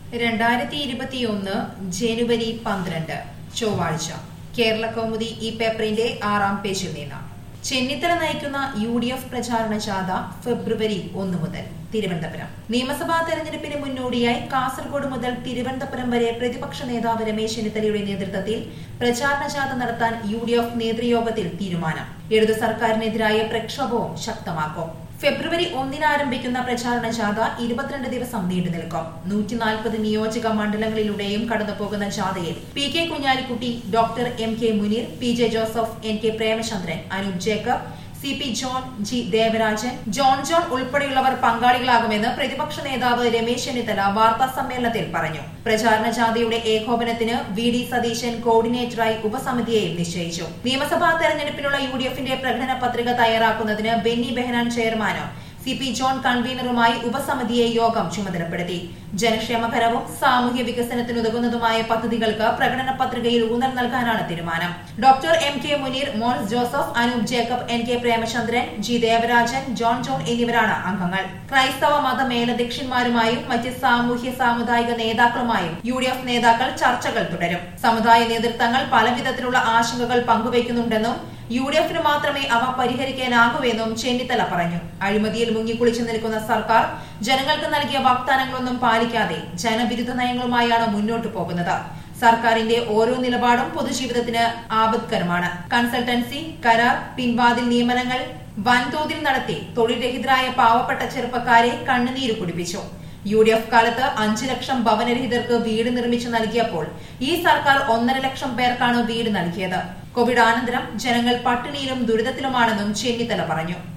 രണ്ടായിരത്തി ഇരുപത്തിയൊന്ന് ജനുവരി പന്ത്രണ്ട് ചൊവ്വാഴ്ച കേരള കൗമുദി ഈ പേപ്പറിന്റെ ആറാം പേജിൽ നിന്ന് ചെന്നിത്തല നയിക്കുന്ന യു ഡി എഫ് പ്രചാരണ ജാഥ ഫെബ്രുവരി ഒന്ന് മുതൽ തിരുവനന്തപുരം നിയമസഭാ തെരഞ്ഞെടുപ്പിന് മുന്നോടിയായി കാസർഗോഡ് മുതൽ തിരുവനന്തപുരം വരെ പ്രതിപക്ഷ നേതാവ് രമേശ് ചെന്നിത്തലയുടെ നേതൃത്വത്തിൽ പ്രചാരണ ജാഥ നടത്താൻ യു ഡി എഫ് നേതൃയോഗത്തിൽ തീരുമാനം ഇടതു സർക്കാരിനെതിരായ പ്രക്ഷോഭവും ശക്തമാക്കും ഫെബ്രുവരി ഒന്നിന് ആരംഭിക്കുന്ന പ്രചാരണ ജാഥ ഇരുപത്തിരണ്ട് ദിവസം നീണ്ടു നിൽക്കും നൂറ്റി നാൽപ്പത് നിയോജക മണ്ഡലങ്ങളിലൂടെയും കടന്നുപോകുന്ന ജാഥയിൽ P K Kunhalikutty doctor M K Muneer P J Joseph N K Premachandran Anoop Jacob C P John G Devarajan John John ഉൾപ്പെടെയുള്ളവർ പങ്കാളികളാകുമെന്ന് പ്രതിപക്ഷ നേതാവ് രമേശ് ചെന്നിത്തല വാർത്താ സമ്മേളനത്തിൽ പറഞ്ഞു പ്രചാരണ ജാഥയുടെ ഏകോപനത്തിന് വി ഡി സതീശൻ കോർഡിനേറ്ററായി ഉപസമിതിയെയും നിശ്ചയിച്ചു നിയമസഭാ തെരഞ്ഞെടുപ്പിനുള്ള യു ഡി എഫിന്റെ പ്രകടന പത്രിക തയ്യാറാക്കുന്നതിന് ബെന്നി ബെഹനാൻ ചെയർമാനോ സി പി ജോൺ കൺവീനറുമായി ഉപസമിതിയെ യോഗം ചുമതലപ്പെടുത്തി ജനക്ഷേമകരവും സാമൂഹ്യ വികസനത്തിനുതകുന്നതുമായ പദ്ധതികൾക്ക് പ്രകടന പത്രികയിൽ ഊന്നൽ നൽകാനാണ് തീരുമാനം doctor M K Muneer Mons Joseph Anoop Jacob N K Premachandran G Devarajan John John എന്നിവരാണ് അംഗങ്ങൾ ക്രൈസ്തവ മത മേലധ്യക്ഷന്മാരുമായും മറ്റ് സാമൂഹ്യ സാമുദായിക നേതാക്കളുമായും യു ഡി എഫ് നേതാക്കൾ ചർച്ചകൾ തുടരും സമുദായ നേതൃത്വങ്ങൾ പലവിധത്തിലുള്ള ആശങ്കകൾ പങ്കുവയ്ക്കുന്നുണ്ടെന്നും യു ഡി എഫിന് മാത്രമേ അവ പരിഹരിക്കാനാകൂവെന്നും ചെന്നിത്തല പറഞ്ഞു അഴിമതിയിൽ മുങ്ങിക്കുളിച്ചു നിൽക്കുന്ന സർക്കാർ ജനങ്ങൾക്ക് നൽകിയ വാഗ്ദാനങ്ങളൊന്നും പാലിക്കാതെ ജനവിരുദ്ധ നയങ്ങളുമായാണ് മുന്നോട്ടു പോകുന്നത് സർക്കാരിന്റെ ഓരോ നിലപാടും പൊതുജീവിതത്തിന് ആപത്കരമാണ് കൺസൾട്ടൻസി കരാർ പിൻവാതിൽ നിയമനങ്ങൾ വൻതോതിൽ നടത്തി തൊഴിൽ രഹിതരായ പാവപ്പെട്ട ചെറുപ്പക്കാരെ കണ്ണുനീര് കുടിപ്പിച്ചു യു ഡി എഫ് കാലത്ത് അഞ്ചു ലക്ഷം ഭവനരഹിതർക്ക് വീട് നിർമ്മിച്ചു നൽകിയപ്പോൾ ഈ സർക്കാർ ഒന്നര ലക്ഷം പേർക്കാണ് വീട് നൽകിയത് കോവിഡ് അനന്തരം ജനങ്ങൾ പട്ടിണിയിലും ദുരിതത്തിലുമാണെന്നും ചെന്നിത്തല പറഞ്ഞു